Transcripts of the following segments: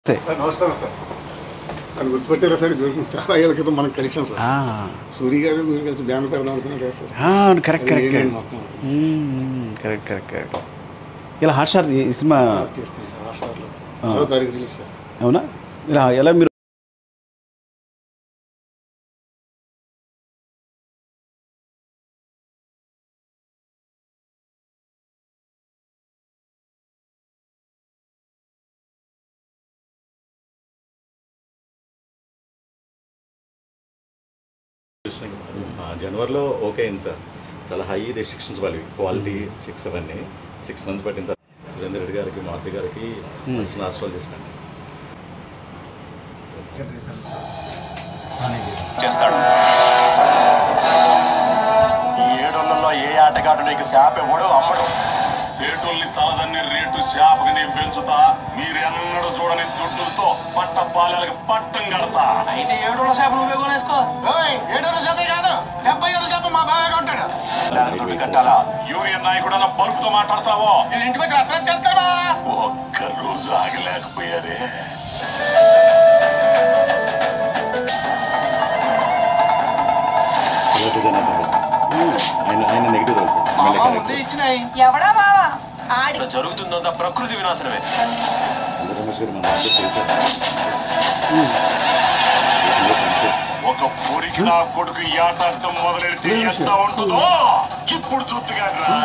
నమస్తే. సార్ నమస్కారం సార్ అది గుర్తుపెట్టారా సార్ ఇది చాలా ఏళ్ళ క్రితం మనం కలిసాం సార్ ఆ, సూర్య గారు మీరు కలిసి బ్యాన్ పెడదాం అనుకున్నారు కదా సార్ ఆ, అవును కరెక్ట్ అది కరెక్ట్ నేనే కరెక్ట్ మొత్తం మ్మ్, కరెక్ట్ కరెక్ట్ కరెక్ట్ ఇలా హాట్ స్టార్ ఈ సినిమా చేస్తున్నాం సార్ హాట్స్టార్లో ఆరో తారీఖు రిలీజ్ సార్ అవునా ఇలా ఎలా మీరు ఆ, జనవరిలో ఓకే అయింది సార్ చాలా హై రెస్ట్రిక్షన్స్ వాళ్ళవి క్వాలిటీ సిక్స్ అవన్నీ సిక్స్ మంత్స్ పట్టింది సార్ సురేందర్ రెడ్డి గారికి మారుతి గారికి ఫస్ట్ ఆశ్రమాలు చేసినాను చేస్తాడు ఈ ఏడోళ్ళలో ఏ ఆటగాడు నీకు శాప ఇవ్వడు అమ్మడు సేటోల్ని తలదన్ని రేటు శాపకి నేను పెంచుతా మీరెన్నడూ చూడని దుడ్డులతో పట్ట పాలకి పట్టం కడతా అయితే ఏడు చేపలు నువ్వే కొనేసుకో దుడ్డు కట్టాలా యూనియన్ నాయకుడన్న బల్బుతో మాట్లాడతావో ఒక్క రోజు ఆగలేకపోయారే శివాజీ జనార్దన్ గారు. ఆయన ఆయన నెగిటివ్ రోల్ సార్ ఎమ్మెల్యే ముందే క్యారెక్టర్. ఇచ్చినాయి ఎవడా మావా ఆడి ఇక్కడ జరుగుతుందంతా ప్రకృతి వినాశనమే అందరూ రమేష్ గారు మన దాంట్లో చేశారు దేశంలో పనిచేశారు. ఒక పొరికి నా కొడుకు ఈ ఆట ఆడటం మొదలెడితే ఎంత ఉంటుందో ఇప్పుడు చూద్దుగా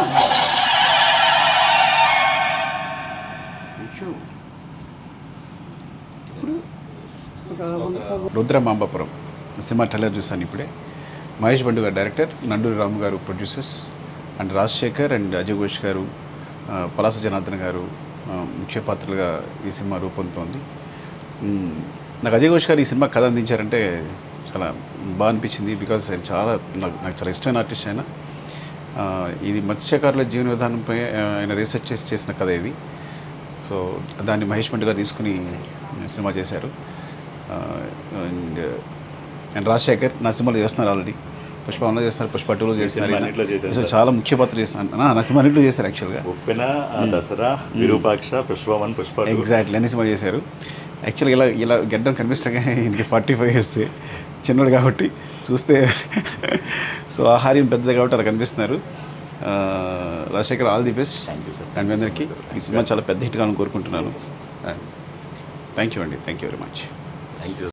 రుద్రమాంబపురం సినిమా ట్రైలర్ చూశాను ఇప్పుడే మహేష్ బండు గారు director Nanduri Ramu garu producers and Rajasekhar and Ajay Ghosh garu ఆ, పలాస జనార్దన్ గారు ఆ, ముఖ్య పాత్రలుగా ఈ సినిమా రూపొందుతోంది మ్, నాకు అజయ్ ఘోష్ గారు ఈ సినిమా కథ అందించారంటే చాలా బాగా అనిపించింది బికాస్ ఆయన చాలా నాకు నాకు చాలా ఇష్టమైన ఆర్టిస్ట్ ఆయన ఆ, ఇది మత్స్యకారుల జీవన విధానంపై ఆ, ఆయన రీసెర్చ్ చేసి చేసిన కథ ఇది సో దాన్ని మహేష్ బండి గారు తీసుకుని సినిమా చేశారు అండ్ అండ్ రాజశేఖర్ నా సినిమాలో చేస్తున్నారు ఆల్రెడీ పుష్ప వన్లో చేస్తున్నారు పుష్ప టూలో చేస్తున్నారు సినిమా అన్నిట్లో చేశారు సో సార్. చాలా ముఖ్య పాత్ర చేస్తున్నారు నా- నా సినిమా అన్నింటిలో చేశారు యాక్చువల్గా ఉప్పెన ఆ, Dasara Virupaksha Pushpa one Pushpa two. Exactly అన్ని సినిమా చేశారు యాక్చువల్గా ఇలా ఇలా గడ్డం కనిపిస్తుండగా ఈయనకి ఫార్టీ ఫైవ్ ఇయర్స్ చిన్నోడు కాబట్టి చూస్తే సో ఆహార్యం పెద్దది కాబట్టి అలా కనిపిస్తున్నారు ఆ, Rajasekhar all the best Thank you, sir. And మీ అందరికీ ఈ సినిమా చాలా పెద్ద హిట్ కావాలని కోరుకుంటున్నాను థ్యాంక్ యూ అండి thank you very much thank you